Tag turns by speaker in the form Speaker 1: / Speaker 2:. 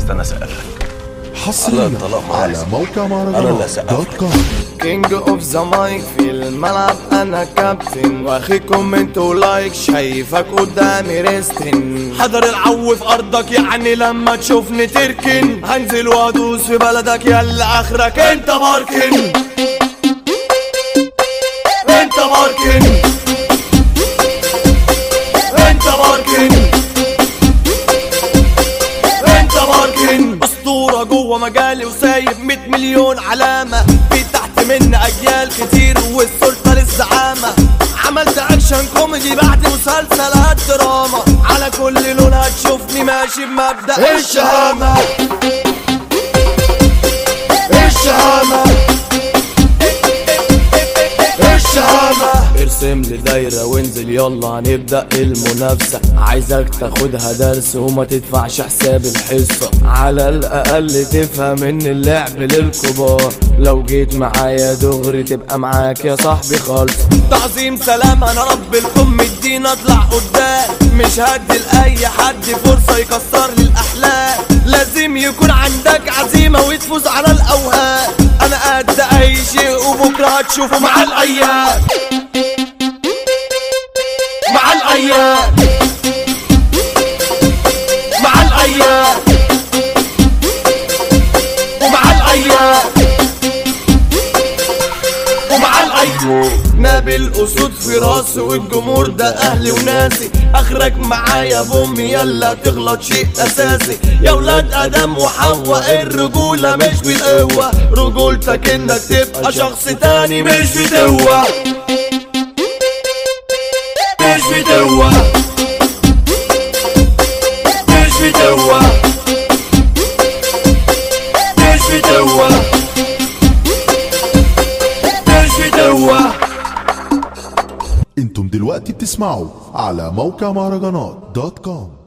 Speaker 1: استنى اسقف
Speaker 2: حصريا
Speaker 1: الطلاق معايا.
Speaker 2: على موقع
Speaker 1: أنا اللي
Speaker 2: مهرجانات
Speaker 1: هسقف
Speaker 2: دوت
Speaker 1: لك.
Speaker 2: كوم
Speaker 3: كينج اوف ذا مايك في الملعب انا كابتن واخد كومنت ولايك شايفك قدامي ريستن حضر العو في ارضك يعني لما تشوفني تركن هنزل وادوس في بلدك يلا اخرك انت ماركن انت ماركن انت ماركن انت ماركن اسطوره جوه مجالي وسايب 100 مليون علامه في تحت من اجيال كتير والسلطه للزعامه عملت اكشن كوميدي بعد مسلسلات دراما على كل لون هتشوفني ماشي بمبدا الشهامه الشهامه الشهامة ارسم لي دايرة وانزل يلا هنبدأ المنافسة عايزك تاخدها درس وما تدفعش حساب الحصة على الأقل تفهم ان اللعب للكبار لو جيت معايا دغري تبقى معاك يا صاحبي خالص تعظيم سلام انا رب الكم ادينا اطلع قدام مش هدي لأي حد فرصة يكسر لي الأحلام لازم يكون عندك عزيمة وتفوز على الأوهام أنا قد أي شيء وبكرة هتشوفه مع الأيام مع الأيام مع الأيام ومع الأيام ومع الأيام نابل أسود في راسي والجمهور ده أهلي وناسي آخرك معايا بأمي يلا تغلط شيء أساسي يا ولاد آدم وحواء الرجولة مش بالقوة رجولتك إنك تبقى شخص تاني مش بدوة مش بدوة مش بدوة مش بدوة مش بدوة
Speaker 2: انتم دلوقتي بتسمعوا على موقع مهرجانات دوت كوم